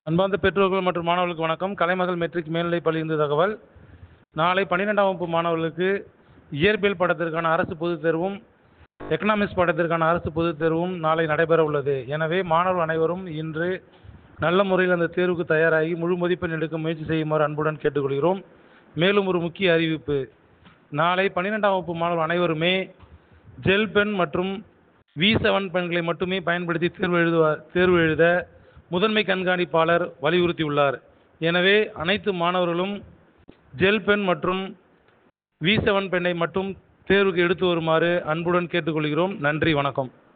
அன்பார்ந்த பெற்றோர்கள் மற்றும் மாணவர்களுக்கு வணக்கம் கலைமகள் மெட்ரிக் மேல்நிலைப் பள்ளியிலிருந்து தகவல் நாளை பன்னிரெண்டாம் வகுப்பு மாணவர்களுக்கு இயற்பியல் பாடத்திற்கான அரசு பொதுத் தேர்வும் எக்கனாமிக்ஸ் பாடத்திற்கான அரசு பொதுத் தேர்வும் நாளை நடைபெற உள்ளது எனவே மாணவர்கள் அனைவரும் இன்று நல்ல முறையில் அந்த தேர்வுக்கு தயாராகி முழு மதிப்பெண் எடுக்க முயற்சி செய்யுமாறு அன்புடன் கேட்டுக்கொள்கிறோம் மேலும் ஒரு முக்கிய அறிவிப்பு நாளை பன்னிரெண்டாம் வகுப்பு மாணவர்கள் அனைவருமே ஜெல் பென் மற்றும் வி செவன் பென்களை மட்டுமே பயன்படுத்தி தேர்வு எழுதுவார் தேர்வு எழுத முதன்மை கண்காணிப்பாளர் வலியுறுத்தியுள்ளார் எனவே அனைத்து மாணவர்களும் ஜெல் பென் மற்றும் வி செவன் பென்னை மட்டும் தேர்வுக்கு எடுத்து வருமாறு அன்புடன் கேட்டுக்கொள்கிறோம் நன்றி வணக்கம்